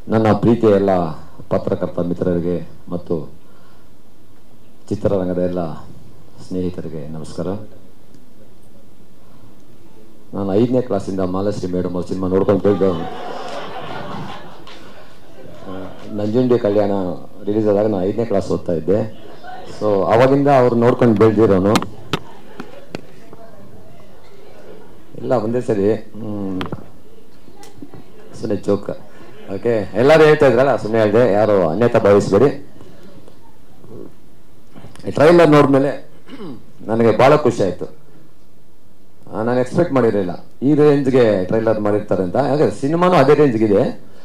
ನನ್ನ ಪ್ರೀತಿಯ ಎಲ್ಲ ಪತ್ರಕರ್ತ ಮಿತ್ರರಿಗೆ ಮತ್ತು ಚಿತ್ರರಂಗದ ಎಲ್ಲ ಸ್ನೇಹಿತರಿಗೆ ನಮಸ್ಕಾರ ನಾನು ಐದನೇ ಕ್ಲಾಸಿಂದ ಮಾಲಶ್ರೀ ಮೇಡಮ್ ಅವ್ರ ಸಿನಿಮಾ ನೋಡ್ಕೊಂಡು ಬೆಳೆದವನು ನಂಜುಂಡಿ ಕಲ್ಯಾಣ ರಿಲೀಸ್ ಆದಾಗ ನಾನು ಐದನೇ ಕ್ಲಾಸ್ ಓದ್ತಾ ಇದ್ದೆ ಸೊ ಅವಾಗಿಂದ ಅವ್ರು ನೋಡ್ಕೊಂಡು ಬೆಳೆದಿರೋನು ಇಲ್ಲ ಒಂದೇ ಸರಿ ಹ್ಮ್, ಸುಮ್ಮನೆ ಜೋಕ್ ಓಕೆ ಎಲ್ಲರೂ ಹೇಳ್ತಾ ಇದ್ರಲ್ಲ ಸುಮ್ಮನೆ ಹೇಳಿದೆ ಯಾರು ಅನ್ಯತಾ ಭಾವಿಸ್ಬೇಡಿ ಟ್ರೈಲರ್ ನೋಡಿದ್ಮೇಲೆ ನನಗೆ ಭಾಳ ಖುಷಿ ಆಯಿತು ನಾನು ಎಕ್ಸ್ಪೆಕ್ಟ್ ಮಾಡಿರಲಿಲ್ಲ ಈ ರೇಂಜ್ಗೆ ಟ್ರೈಲರ್ ಮಾಡಿರ್ತಾರೆ ಅಂತ ಹಾಗೆ ಸಿನಿಮಾನು ಅದೇ ರೇಂಜ್ಗಿದೆ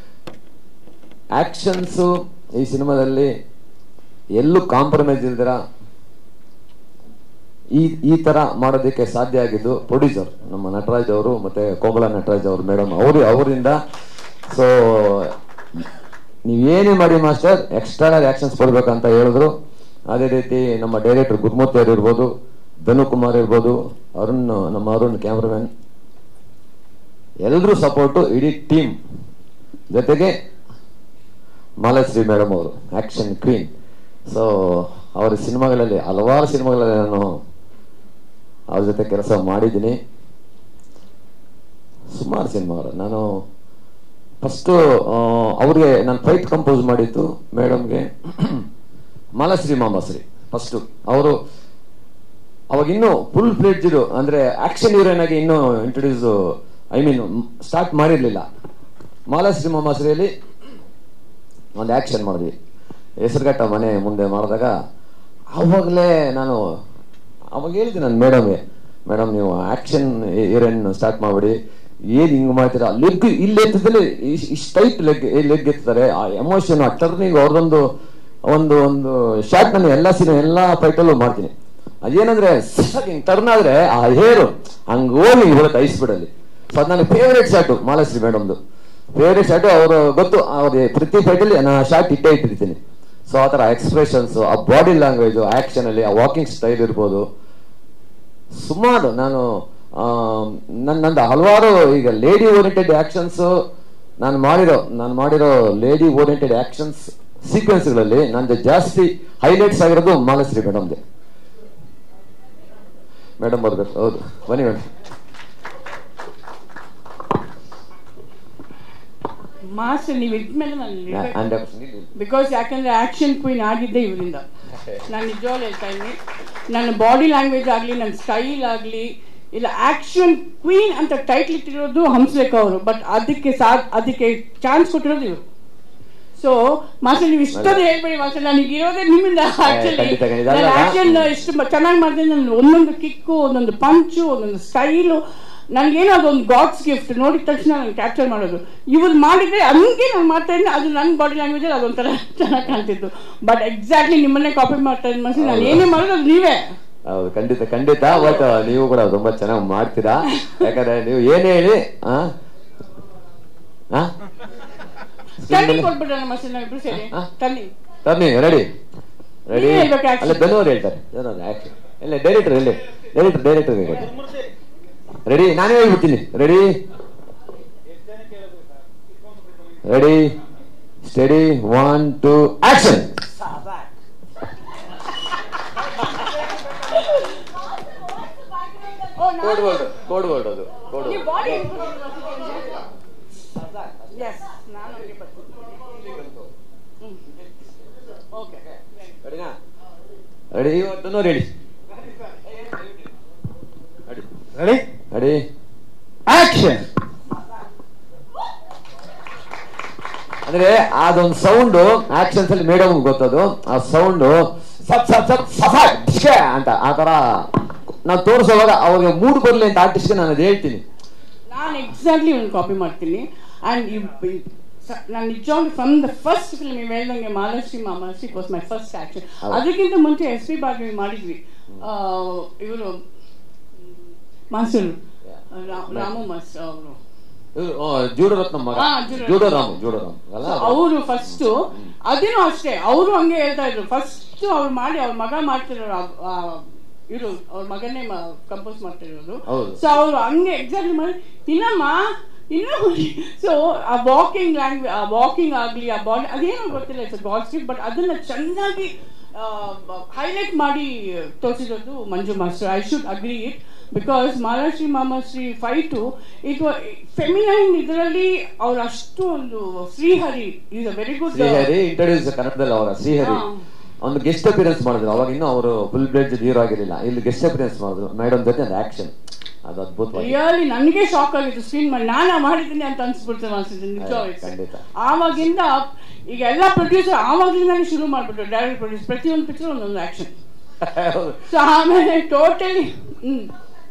ಆಕ್ಷನ್ಸು ಈ ಸಿನಿಮಾದಲ್ಲಿ ಎಲ್ಲೂ ಕಾಂಪ್ರಮೈಸ್ ಇಲ್ದಿರ ಈ ಈ ತರ ಮಾಡೋದಕ್ಕೆ ಸಾಧ್ಯ ಆಗಿದ್ದು ಪ್ರೊಡ್ಯೂಸರ್ ನಮ್ಮ ನಟರಾಜ್ ಅವರು ಮತ್ತೆ ಕೋಮಲ ನಟರಾಜ್ ಅವರು ಮೇಡಮ್ ಅವರು ಅವರಿಂದ ಸೊ ನೀವೇನೇ ಮಾಡಿ ಮಾಸ್ಟರ್ ಎಕ್ಸ್ಟ್ರಾ ಆಕ್ಷನ್ಸ್ ಕೊಡ್ಬೇಕಂತ ಹೇಳಿದ್ರು ಅದೇ ರೀತಿ ನಮ್ಮ ಡೈರೆಕ್ಟರ್ ಗುರುಮೂರ್ತಿ ಅವರು ಇರ್ಬೋದು ಧನು ಕುಮಾರ್ ಇರ್ಬೋದು ಅರುಣ್ ನಮ್ಮ ಅರುಣ್ ಕ್ಯಾಮ್ರಾಮನ್ ಎಲ್ಲರೂ ಸಪೋರ್ಟು ಇಡೀ ಟೀಮ್ ಜೊತೆಗೆ ಮಾಲಶ್ರೀ ಮೇಡಮ್ ಅವರು ಆಕ್ಷನ್ ಕ್ವೀನ್ ಸೊ ಅವರ ಸಿನಿಮಾಗಳಲ್ಲಿ ಹಲವಾರು ಸಿನಿಮಾಗಳಲ್ಲಿ ನಾನು ಅವ್ರ ಜೊತೆ ಕೆಲಸ ಮಾಡಿದ್ದೀನಿ ಸುಮಾರು ಸಿನಿಮಾಗಳು ನಾನು ಫಸ್ಟು ಅವ್ರಿಗೆ ನಾನು ಫೈಟ್ ಕಂಪೋಸ್ ಮಾಡಿದ್ದು ಮೇಡಮ್ಗೆ ಮಾಲಶ್ರೀ ಮಾಮಾಶ್ರೀ ಫಸ್ಟು ಅವರು ಅವಾಗ ಇನ್ನೂ ಫುಲ್ ಫ್ಲೆಡ್ಜ್ಡು ಅಂದ್ರೆ ಆಕ್ಷನ್ ಹೀರೋಯಿನ್ ಆಗಿ ಇನ್ನೂ ಇಂಟ್ರೊಡ್ಯೂಸ್ ಐ ಮೀನ್ ಸ್ಟಾರ್ಟ್ ಮಾಡಿರ್ಲಿಲ್ಲ ಮಾಲಾಶ್ರೀ ಮಾಮಾಶ್ರೀಯಲ್ಲಿ ಒಂದು ಆಕ್ಷನ್ ಮಾಡಿದ್ವಿ ಹೆಸರುಘಟ್ಟ ಮನೆ ಮುಂದೆ ಮಾಡಿದಾಗ ಆವಾಗಲೇ ನಾನು ಅವಾಗ ಹೇಳಿದೆ ನಾನು ಮೇಡಮ್ಗೆ ಮೇಡಮ್ ನೀವು ಆಕ್ಷನ್ ಹೀರೋಯಿನ್ ಸ್ಟಾರ್ಟ್ ಮಾಡ್ಬಿಡಿ ಏನ್ ಹಿಂಗ್ ಮಾಡ್ತೀರಾ ಲೆಗ್ ಇಲ್ಲಿ ಎತ್ತದಲ್ಲಿ ಇಷ್ಟು ಟೈಟ್ ಲೆಗ್ ಲೆಗ್ ಎತ್ತಾರೆ ಆ ಎಮೋಷನ್ ಆ ಟರ್ನಿಂಗ್ ಅವ್ರದೊಂದು ಒಂದು ಒಂದು ಶಾರ್ಟ್ ನಾನು ಎಲ್ಲ ಸಿನಿಮಾ ಎಲ್ಲ ಫೈಟಲ್ಲೂ ಮಾಡ್ತೀನಿ ಅದೇನಂದ್ರೆ ಹಿಂಗ್ ಟರ್ನ್ ಆದ್ರೆ ಆ ಹೇರು ಹಂಗ್ ಹೋಗಿ ಇವತ್ತು ಐಸ್ ಬಿಡಲ್ಲಿ ಸೊ ಅದು ನನ್ನ ಫೇವ್ರೇಟ್ ಶಾರ್ಟು ಮಾಲಾಶ್ರೀ ಮೇಡಮ್ದು ಫೇವ್ರೇಟ್ ಶಾರ್ಟು ಅವರು ಗೊತ್ತು ಅವ್ರ ಪ್ರತಿ ಫೈಟಲ್ಲಿ ನಾನು ಶಾರ್ಟ್ ಇಟ್ಟೇ ಇಟ್ಟಿರ್ತೀನಿ ಸೊ ಆ ಥರ ಎಕ್ಸ್ಪ್ರೆಷನ್ಸ್ ಆ ಬಾಡಿ ಲ್ಯಾಂಗ್ವೇಜ್ ಆಕ್ಷನ್ ಅಲ್ಲಿ ಆ ವಾಕಿಂಗ್ ಸ್ಟೈಲ್ ಇರ್ಬೋದು ಸುಮಾರು ನಾನು ಆ, ನನ್ ನಂದು ಹಲವಾರು ಈಗ ಲೇಡಿ ಓರಿಯೆಂಟೆಡ್ ಆಕ್ಷನ್ಸ್ ನಾನು ಮಾಡಿರೋ ನಾನು ಮಾಡಿರೋ ಲೇಡಿ ಓರಿಯೆಂಟೆಡ್ ಆಕ್ಷನ್ಸ್ ಸೀಕ್ವೆನ್ಸ್ಗಳಲ್ಲಿ ನಂದು ಜಾಸ್ತಿ ಹೈಲೈಟ್ಸ್ ಆಗಿರೋದು ಮಾಲಶ್ರೀ ಮೇಡಮ್ದೆ ಮೇಡಮ್ ಬರ್ಬೇಕು ಹೌದು ಬನ್ನಿ ಮೇಡಮ್ ಮಾಸ್ಟರ್ ನೀವು ಇದ್ಮೇಲೆ ನಾನು ಅಂಡ್ ಬಿಕಾಸ್ ಯಾಕಂದ್ರೆ ಆಕ್ಷನ್ ಕ್ವೀನ್ ಆಗಿದ್ದೆ ಇವರಿಂದ ನಾನು ನಿಜವಾಗ್ಲೂ ಹೇಳ್ತಾ ಇದ್ದೀನಿ ನನ್ನ ಬಾಡಿ ಲ್ಯಾಂಗ್ವೇಜ್ ಆಗಲಿ ನನ್ನ ಸ್ಟೈಲ್ ಆಗಲಿ ಇಲ್ಲ ಆಕ್ಷನ್ ಕ್ವೀನ್ ಅಂತ ಟೈಟ್ಲ್ ಇಟ್ಟಿರೋದು ಹಂಸಲೇಖ ಅವರು ಬಟ್ ಅದಕ್ಕೆ ಸಾ ಅದಕ್ಕೆ ಚಾನ್ಸ್ ಕೊಟ್ಟಿರೋದು ಇವರು ಸೊ ಮಾಸ್ಟರ್ ನೀವು ಇಷ್ಟೊಂದು ಹೇಳ್ಬೇಡಿ ಮಾಸ್ಟರ್ ನನಗೆ ಇರೋದೇ ನಿಮ್ಮಿಂದ ಆಕ್ಚುಲಿ ಖಂಡಿತ, ಖಂಡಿತ. ಅಲ್ಲ, ನಾನು ಆಕ್ಷನ್ ಇಷ್ಟು ಚೆನ್ನಾಗಿ ಮಾಡಿದೆ ನಾನು ಒಂದೊಂದು ಕಿಕ್ಕು ಒಂದೊಂದು ಪಂಚು ಒಂದೊಂದು ಸ್ಟೈಲು ನನಗೇನೋ ಅದೊಂದು ಗಾಡ್ಸ್ ಗಿಫ್ಟ್ ನೋಡಿದ ತಕ್ಷಣ ನಾನು ಕ್ಯಾಪ್ಚರ್ ಮಾಡೋದು ಇವ್ರು ಮಾಡಿದ್ರೆ ಹಂಗೆ ನಾನು ಮಾಡ್ತಾ ಇದ್ದೀನಿ ಅದು ನನ್ನ ಬಾಡಿ ಲ್ಯಾಂಗ್ವೇಜಲ್ಲಿ ಅದೊಂಥರ ಚೆನ್ನಾಗಿ ಕಾಣ್ತಿತ್ತು ಬಟ್ ಎಕ್ಸಾಕ್ಟ್ಲಿ ನಿಮ್ಮನ್ನೇ ಕಾಪಿ ಮಾಡ್ತಾ ಇದ್ದೀನಿ ಮನಸ್ಸು ನಾನು ಏನೇ ಮಾಡೋದು ಅದು ನೀವೇ ಹೌದು ಖಂಡಿತ ಖಂಡಿತ ಬಟ್ ನೀವು ಕೂಡ ತುಂಬಾ ಚೆನ್ನಾಗಿ ಮಾಡ್ತೀರಾ ಯಾಕಂದ್ರೆ ನೀವು ಏನೇ ಹೇಳಿ ಆ? ಆ? ಟರ್ನಿಂಗ್ ಕೊಟ್ಬಿಟ್ರೆ ಮನಸ್ಸು ನಾವಿಬ್ರು ಸೇರಿ ಹಾ? ಟರ್ನಿಂಗ್ ತನ್ನಿ ರೆಡಿ ರೆಡಿ ನೀವೇ ಹೇಳ್ಬೇಕು action. ಅಲ್ಲ ಧನುವ್ರು ಹೇಳ್ತಾರೆ ಧನುವ್ರು ಆಕ್ಷನ್ ಇಲ್ಲ ಡೈರೆಕ್ಟರ್ ಇಲ್ಲಿ ಡೈರೆಕ್ಟರ್ ಡೈರೆಕ್ಟರ್ಗೆ ಕೊಡಿ ರೆಡಿ ನಾನೇ ಹೇಳ್ಬಿಡ್ತೀನಿ ready ready steady one two action code word code word ಅದು ಕೋಡ್ ನೀವು ಬಾಡಿ ಎಸ್ ನಾನು ಹಂಗೆ ಬರ್ತೀನಿ ಓಕೆ ರೆಡಿನಾ ರೆಡಿ ಇವತ್ತು ರೆಡಿ ರೆಡಿ ರೆಡಿ ಆಕ್ಷನ್ ಅಂದ್ರೆ ಅದೊಂದು ಸೌಂಡ್ ಆಕ್ಷನ್ಸ್ ಅಲ್ಲಿ ಮೇಡಮ್ ಗೊತ್ತದು ಆ ಸೌಂಡ್ ಸಪ್ ಸಪ್ ಸಪ್ ಸಫಾಟ್ ಡಿಶ್ಕೆ ಅಂತ ಆ ತರ ನಾವು ತೋರಿಸುವಾಗ ಅವ್ರಿಗೆ ಮೂಡ್ ಬರ್ಲಿ ಅಂತ ಆರ್ಟಿಸ್ಟ್ಗೆ ನಾನು ಅದು ಹೇಳ್ತೀನಿ ನಾನು ಎಕ್ಸಾಕ್ಟ್ಲಿ ಒಂದು ಕಾಪಿ ಮಾಡ್ತೀನಿ ಆ್ಯಂಡ್ ನಾನು ನಿಜವಾಗ್ಲೂ ಫ್ರಮ್ ದ ಫಸ್ಟ್ ಫಿಲ್ಮ್ ನೀವು ಹೇಳ್ದಂಗೆ Mahalakshmi Mamashri was my first action ಹೌದು. ಅದಕ್ಕಿಂತ ಮುಂಚೆ ಎಸ್ ಪಿ ಭಾರ್ಗವಿ ಮಾಡಿದ್ವಿ ಇವರು ಮಾಸ್ಟರ್ ರಾಮು ಮಾಸ್ಟರ್ ಅವರು ಇವ್ರು, ಆ, ಜೂಡೋ ರತ್ನ ಮಗ ಹಾ, ಜೂಡೋ ಜೂಡೋ ರತ್ನ. ರಾಮ್ ಜೂಡೋ ರಾಮ್ ಅಲ್ಲ ಅವರು ಫಸ್ಟ್ ಅದೇನೋ ಅಷ್ಟೇ ಅವರು ಹಂಗೆ ಹೇಳ್ತಾ ಇದ್ರು ಫಸ್ಟ್ ಅವ್ರು ಮಾಡಿ ಅವ್ರ ಮಗ ಮಾಡ್ತಿರೋರು ಇವರು ಅವ್ರ ಮಗನೇ ಕಂಪೋಸ್ ಮಾಡ್ತಿರೋದು ಹೌದು. ಸೊ ಅವ್ರು ಹಂಗೆ ಎಕ್ಸಾಕ್ಟ್ಲಿ ಮಾಡಿ ತಿನ್ನಮ್ಮ ಇನ್ನು ಸೊ ಆ ವಾಕಿಂಗ್ ಲ್ಯಾಂಗ್ವೇಜ್ ಆ ವಾಕಿಂಗ್ ಆಗಲಿ ಆ ಬಾಡಿ ಅದೇನೋ ಗೊತ್ತಿಲ್ಲ ಇಟ್ಸ್ ಗಾಡ್ ಸ್ಕ್ರಿಪ್ಟ್ ಬಟ್ ಅದನ್ನ ಚೆನ್ನಾಗಿ ಹೈಲೈಟ್ ಮಾಡಿ ತೋರಿಸಿರೋದು Manju master I should agree it because ಮಹಾರಾಷ್ಟ್ರಿ ಮಾಮಾಶ್ರೀ ಫೈಟು ಇಟ್ ಫೆಮಿನೈನ್ ಇದರಲ್ಲಿ ಅವ್ರು ಅಷ್ಟು ಒಂದು Srihari is a very good Srihari introduce ಕನ್ನಡದಲ್ಲಿ ಅವರ ಶ್ರೀಹರಿ ಹಾ. ಒಂದು ಗೆಸ್ಟ್ ಅಪಿಯರೆನ್ಸ್ ಮಾಡಿದ್ರು ಅವಾಗ ಇನ್ನೂ ಅವರು ಫುಲ್ ಬ್ಲೇಡ್ ಹೀರೋ ಆಗಿರಲಿಲ್ಲ ಇಲ್ಲಿ ಗೆಸ್ಟ್ ಅಪಿಯರೆನ್ಸ್ ಮಾಡಿದ್ರು ಮೇಡಮ್ ಜೊತೆ ಒಂದು ಆಕ್ಷನ್ ಅದು ಅದ್ಭುತವಾಗಿ ರಿಯಲಿ ನನಗೆ ಶಾಕ್ ಆಗಿತ್ತು ಸ್ಕ್ರೀನ್ ಮಾಡಿ ನಾನು ಮಾಡಿದ್ದೀನಿ ಅಂತ ಅನ್ಸ್ಬಿಡ್ತೇನೆ ಅನ್ಸುತ್ತೆ ನಿಜವಾಗಿ ಖಂಡಿತ. ಆವಾಗಿಂದ ಈಗ ಎಲ್ಲ ಪ್ರೊಡ್ಯೂಸರ್ ಆವಾಗ್ಲಿಂದಾನೇ ಶುರು ಮಾಡ್ಬಿಟ್ರು ಡೈರೆಕ್ಟ್ ಪ್ರೊಡ್ಯೂಸ್ ಪ್ರತಿಯೊಂದು ಪಿಕ್ಚರ್ ಒಂದೊಂದು ಆಕ್ಷನ್ ಸೊ ಆಮೇಲೆ ಟೋಟಲಿ ಹ್ಮ್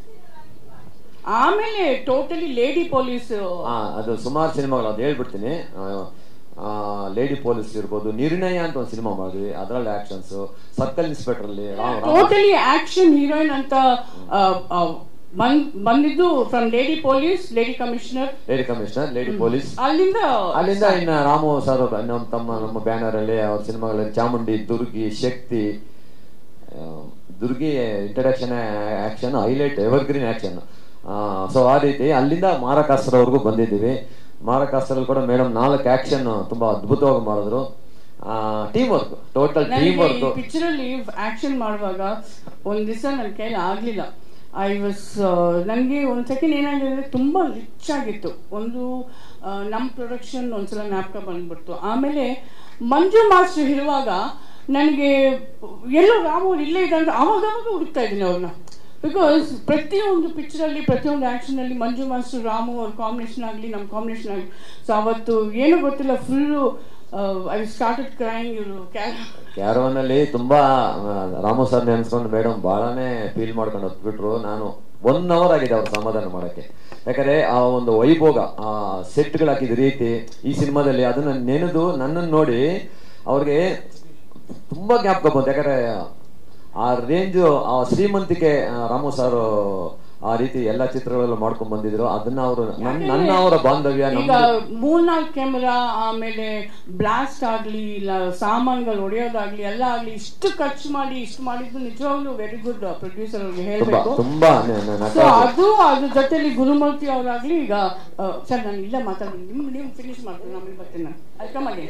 ಆಮೇಲೆ ಟೋಟಲಿ ಲೇಡಿ ಪೊಲೀಸ್ ಹಾ ಅದು ಸುಮಾರು ಸಿನಿಮಾಗಳು ಅದು ಹೇಳ್ಬಿಡ್ತೀನಿ ಲೇಡಿ ಪೊಲೀಸ್ ಇರ್ಬೋದು ನಿರ್ಣಯ ಅಂತ ಒಂದು ಸಿನಿಮಾ ಮಾಡಿದ್ವಿ ಅದರಲ್ಲಿ ಆಕ್ಷನ್ಸ್ ಸರ್ಕಲ್ ಇನ್ಸ್ಪೆಕ್ಟರ್ ಅಲ್ಲಿ Ram- Ram- totally action heroine ಅಂತ ಆ, ಆ, ಬಂದ್ ಬಂದಿದ್ದು from lady police lady commissioner lady commissioner lady police ಅಲ್ಲಿಂದ ಅಲ್ಲಿಂದ ಇನ್ನ ರಾಮು ಸರ್ ಅವ್ರು ನಮ್ಮ ತಮ್ಮ ನಮ್ಮ ಬ್ಯಾನರ್ ಅಲ್ಲಿ ಅವ್ರ ಸಿನಿಮಾಗಳಲ್ಲಿ ಚಾಮುಂಡಿ ದುರ್ಗಿ ಶಕ್ತಿ ಆ, Durgi introduction action highlight evergreen action so ಆ ರೀತಿ ಅಲ್ಲಿಂದ ಮಾರಕಾಸ್ತ್ರವರೆಗೂ ಬಂದಿದ್ದೀವಿ ಮಾರಕಾಸ್ತ್ರಲ್ಲಿ ಕೂಡ ಮೇಡಮ್ ನಾಲ್ಕು ಆಕ್ಷನ್ ತುಂಬಾ ಅದ್ಭುತವಾಗಿ ಮಾಡಿದ್ರು ಟೀಮ್ ವರ್ಕ್ ಟೋಟಲ್ ನನಗೆ ಟೀಮ್ ಈ ವರ್ಕ್ ಪಿಕ್ಚರ್ ಅಲ್ಲಿ ಆಕ್ಷನ್ ಮಾಡುವಾಗ ಒಂದ್ ದಿವಸ ನನ್ನ ಕೈಲಿ ಆಗ್ಲಿಲ್ಲ ಐ ವಾಸ್ ನನಗೆ ಒಂದ್ ಸೆಕೆಂಡ್ ಏನಾಗಿದೆ ಅಂದ್ರೆ ತುಂಬಾ ರಿಚ್ ಆಗಿತ್ತು ಒಂದು ಆ, ನಮ್ ಪ್ರೊಡಕ್ಷನ್ ಒಂದ್ಸಲ ಜ್ಞಾಪಕ ಬಂದ್ಬಿಡ್ತು ಆಮೇಲೆ ಮಂಜು ಮಾಸ್ಟರ್ ಇರುವಾಗ ನನಗೆ ಎಲ್ಲೋ ರಾಮು ಅವ್ರು ಇಲ್ಲೇ ಇದ್ದಾರೆ ಅವಾಗ ಅವಾಗ ಹುಡುಕ್ತಾ ಇದ್ದೀನಿ ಅವ್ರನ್ನ ಬಿಕಾಸ್ ಪ್ರತಿಯೊಂದು ಪಿಕ್ಚರಲ್ಲಿ ಪ್ರತಿಯೊಂದು ಆ್ಯಕ್ಷನಲ್ಲಿ ಮಂಜು ಮಾಸ್ಟರ್ ರಾಮು ಅವ್ರ ಕಾಂಬಿನೇಷನ್ ಆಗಲಿ ನಮ್ಮ ಕಾಂಬಿನೇಷನ್ ಆಗಲಿ ಸೊ ಅವತ್ತು ಏನೂ ಗೊತ್ತಿಲ್ಲ ಫುಲ್ಲು ಐ ಸ್ಟಾರ್ಟೆಡ್ ಕ್ರೈಂಗ್ ಇವರು ಕ್ಯಾರ ಕ್ಯಾರವನ್ ಅಲ್ಲಿ ತುಂಬಾ ಆ, ರಾಮು ಸರ್ ನೆನ್ಸ್ಕೊಂಡು ಮೇಡಮ್ ಬಹಳನೇ ಫೀಲ್ ಮಾಡ್ಕೊಂಡು ಹೊತ್ಬಿಟ್ರು ನಾನು ಒನ್ ಅವರ್ ಆಗಿದೆ ಅವ್ರ ಸಮಾಧಾನ ಮಾಡಕ್ಕೆ ಯಾಕಂದ್ರೆ ಆ ಒಂದು ವೈಭೋಗ ಆ ಸೆಟ್ಗಳು ಹಾಕಿದ ರೀತಿ ಈ ಸಿನಿಮಾದಲ್ಲಿ ಅದನ್ನ ನೆನೆದು ನನ್ನನ್ನು ನೋಡಿ ಅವ್ರಿಗೆ ತುಂಬಾ ಜ್ಞಾಪಕ ಬಂತು ಯಾಕಂದ್ರೆ ಆ ರೇಂಜ್ ಆ ಶ್ರೀಮಂತಿಕೆ ಆ, ರಾಮು ಸರ್ ಆ ರೀತಿ ಎಲ್ಲಾ ಚಿತ್ರಗಳಲ್ಲೂ ಮಾಡ್ಕೊಂಡ್ ಬಂದಿದ್ರು ಅದನ್ನ ಅವರು ನನ್ನ ಅವರ ಬಾಂಧವ್ಯ ಈಗ ನಮ್ಮ ಮೂರ್ನಾಲ್ಕು ಕ್ಯಾಮೆರಾ ಆಮೇಲೆ ಬ್ಲಾಸ್ಟ್ ಆಗಲಿ ಇಲ್ಲ ಸಾಮಾನುಗಳು ಹೊಡೆಯೋದಾಗ್ಲಿ ಎಲ್ಲ ಆಗಲಿ ಇಷ್ಟು ಖರ್ಚು ಮಾಡಿ ಇಷ್ಟು ಮಾಡಿದ್ದು ನಿಜವಾಗ್ಲೂ ವೆರಿ ಗುಡ್ ಪ್ರೊಡ್ಯೂಸರ್ ಅವ್ರಿಗೆ ತುಂಬಾ ಹೇಳ್ಬೇಕು ತುಂಬಾ ನ- ನ- ಸೊ ನಟ- ಅದು ಅದ್ರ ಜೊತೆಲಿ ಗುರುಮೂರ್ತಿ ಅವರಾಗ್ಲಿ ಈಗ ಸರ್ ನಾನು ಇಲ್ಲ ಮಾತಾಡ್ತೀನಿ ನಿಮ್ ನೀವು ಫಿನಿಶ್ ಮಾಡ್ತೀನಿ ಆಮೇಲೆ ಬರ್ತೀನಿ ನಾನು ಅಲ್ಲಿ ಕಮ್ಮಿ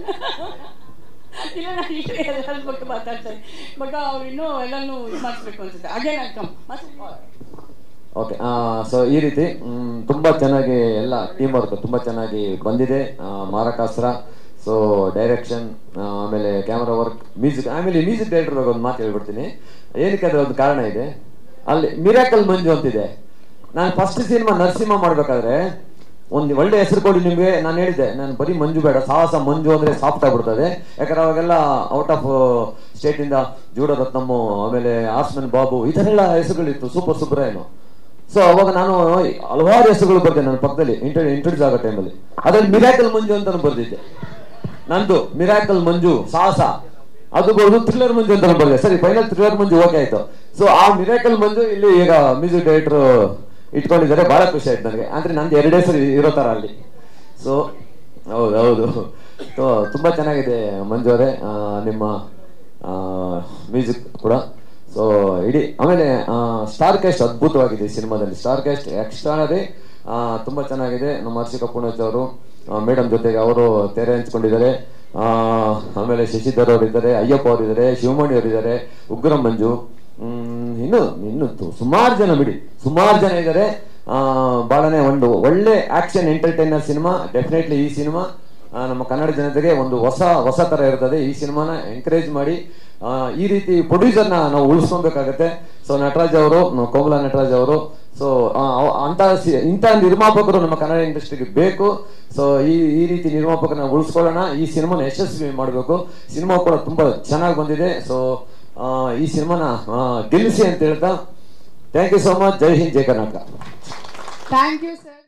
ಇಲ್ಲ ನಾನು ಇಷ್ಟೇ ಎಲ್ಲರ ಬಗ್ಗೆ ಮಾತಾಡ್ತಾ ಇದ್ದೀನಿ ಬಟ್ ಅವ್ರು ಇನ್ನೂ ಎಲ್ಲನೂ ಇದು ಮಾಡಿಸ್ಬೇಕು ಅನ್ಸುತ್ತೆ ಹಾಗೆ ನಾನು ಕಮ್ ಓಕೆ ಸೊ ಈ ರೀತಿ ಮ್, ತುಂಬಾ ಚೆನ್ನಾಗಿ ಎಲ್ಲ ಟೀಮ್ ವರ್ಕ್ ತುಂಬಾ ಚೆನ್ನಾಗಿ ಬಂದಿದೆ ಆ, ಮಾರಕಾಸ್ತ್ರ ಸೊ ಡೈರೆಕ್ಷನ್ ಆಮೇಲೆ ಕ್ಯಾಮ್ರಾ ವರ್ಕ್ ಮ್ಯೂಸಿಕ್ ಆಮೇಲೆ ಮ್ಯೂಸಿಕ್ ಡೈರೆಕ್ಟರ್ ಬಗ್ಗೆ ಒಂದು ಮಾತು ಹೇಳ್ಬಿಡ್ತೀನಿ ಏನಕ್ಕೆ ಅದ್ರ ಒಂದು ಕಾರಣ ಇದೆ ಅಲ್ಲಿ ಮಿರಾಕಲ್ ಮಂಜು ಅಂತಿದೆ ನಾನು ಫಸ್ಟ್ ಸಿನಿಮಾ ನರಸಿಂಹ ಮಾಡ್ಬೇಕಾದ್ರೆ ಒಂದು ಒಳ್ಳೆ ಹೆಸರು ಕೊಡಿ ನಿಮ್ಗೆ ನಾನು ಹೇಳಿದ್ದೆ ನಾನು ಬರೀ ಮಂಜು ಬೇಡ ಸಾಹಸ ಮಂಜು ಅಂದ್ರೆ ಸಾಫ್ಟ್ ಆಗ್ಬಿಡ್ತದೆ ಯಾಕಂದ್ರೆ ಅವಾಗೆಲ್ಲ ಔಟ್ ಆಫ್ ಸ್ಟೇಟ್ ಇಂದ ಜೂಡೋ ರತ್ನಮ್ಮು ಆಮೇಲೆ ಆಸ್ಮನ್ ಬಾಬು ಈ ತರ ಎಲ್ಲ ಹೆಸರುಗಳಿತ್ತು ಸೂಪರ್ ಸುಬ್ರಾಯನು ಸೊ ಅವಾಗ ನಾನು ಹಲವಾರು ಹೆಸರುಗಳು ಬರ್ದೆ ನನ್ನ ಪಕ್ಕದಲ್ಲಿ ಇಂಟರ್ ಇಂಟ್ರೊಡ್ಯೂಸ್ ಆಗೋ ಟೈಮಲ್ಲಿ ಅದ್ರಲ್ಲಿ ಮಿರಾಕಲ್ ಮಂಜು ಅಂತ ಬರ್ದಿದ್ದೆ ನಂದು ಮಿರಾಕಲ್ ಮಂಜು ಸಾಹಸ ಅದು ಬರೋದು ಥ್ರಿಲ್ಲರ್ ಮಂಜು ಅಂತ ಬರ್ದೆ ಸರಿ ಫೈನಲ್ ಥ್ರಿಲ್ಲರ್ ಮಂಜು ಓಕೆ ಆಯ್ತು ಸೊ ಆ ಮಿರಾಕಲ್ ಮಂಜು ಇಲ್ಲಿ ಈಗ ಮ್ಯೂಸಿಕ್ ಡೈರೆಕ್ಟರ್ ಇಟ್ಕೊಂಡಿದ್ದಾರೆ ಬಹಳ ಖುಷಿ ಆಯ್ತು ನನಗೆ ಅಂದ್ರೆ ನಂದು ಎರಡೇ ಸರಿ ಇರೋ ತರ ಅಲ್ಲಿ ಸೊ ಹೌದು ಹೌದು ಸೊ ತುಂಬಾ ಚೆನ್ನಾಗಿದೆ ಮಂಜು ಅವರೇ ಆ, ನಿಮ್ಮ ಮ್ಯೂಸಿಕ್ ಕೂಡ ಸೊ ಇಡೀ ಆಮೇಲೆ ಸ್ಟಾರ್ ಕ್ಯಾಸ್ಟ್ ಅದ್ಭುತವಾಗಿದೆ ಈ ಸಿನಿಮಾದಲ್ಲಿ ಸ್ಟಾರ್ ಕ್ಯಾಸ್ಟ್ ಎಕ್ಸ್ಟ್ರಾನರಿ ತುಂಬಾ ಚೆನ್ನಾಗಿದೆ ನಮ್ಮ ಹರ್ಷಿಕ ಪೂರ್ಣಚ್ ಅವರು ಮೇಡಮ್ ಜೊತೆಗೆ ಅವರು ತೆರೆ ಹಂಚ್ಕೊಂಡಿದ್ದಾರೆ ಆ, ಆಮೇಲೆ ಶಶಿಧರ್ ಅವರು ಇದ್ದಾರೆ ಅಯ್ಯಪ್ಪ ಅವರು ಇದ್ದಾರೆ ಶಿವಮಣಿ ಅವರು ಇದ್ದಾರೆ ಉಗ್ರ ಮಂಜು ಹ್ಮ್, ಇನ್ನು ಇನ್ನು ಸುಮಾರು ಜನ ಬಿಡಿ ಸುಮಾರು ಜನ ಇದ್ದಾರೆ ಆ, ಬಹಳನೇ ಒಂದು ಒಳ್ಳೆ ಆಕ್ಷನ್ ಎಂಟರ್ಟೈನರ್ ಸಿನಿಮಾ ಡೆಫಿನೆಟ್ಲಿ ಈ ಸಿನಿಮಾ ಆ, ನಮ್ಮ ಕನ್ನಡ ಜನತೆಗೆ ಒಂದು ಹೊಸ ಹೊಸ ತರ ಇರ್ತದೆ ಈ ಸಿನಿಮಾನ ಎಂಕರೇಜ್ ಮಾಡಿ ಆ, ಈ ರೀತಿ ಪ್ರೊಡ್ಯೂಸರ್ನ ನಾವು ಉಳಿಸ್ಕೊಬೇಕಾಗತ್ತೆ ಸೊ ನಟರಾಜ್ ಅವರು ನಮ್ಮ ಕೋಮಲ ನಟರಾಜ್ ಅವರು ಸೊ ಅಂತ ಸಿ- ಇಂಥ ನಿರ್ಮಾಪಕರು ನಮ್ಮ ಕನ್ನಡ ಇಂಡಸ್ಟ್ರಿಗೆ ಬೇಕು ಸೊ ಈ ಈ ರೀತಿ ನಿರ್ಮಾಪಕರನ್ನ ಉಳಿಸ್ಕೊಳ್ಳೋಣ ಈ ಸಿನಿಮಾನ ಯಶಸ್ವಿ ಮಾಡಬೇಕು ಸಿನಿಮಾ ಕೂಡ ತುಂಬಾ ಚೆನ್ನಾಗಿ ಬಂದಿದೆ ಸೊ ಈ ಸಿನಿಮಾನ ಆ, ಗೆಲ್ಲಿಸಿ ಅಂತ ಹೇಳ್ತಾ thank you so much Jai Hind Jai Karnataka thank you sir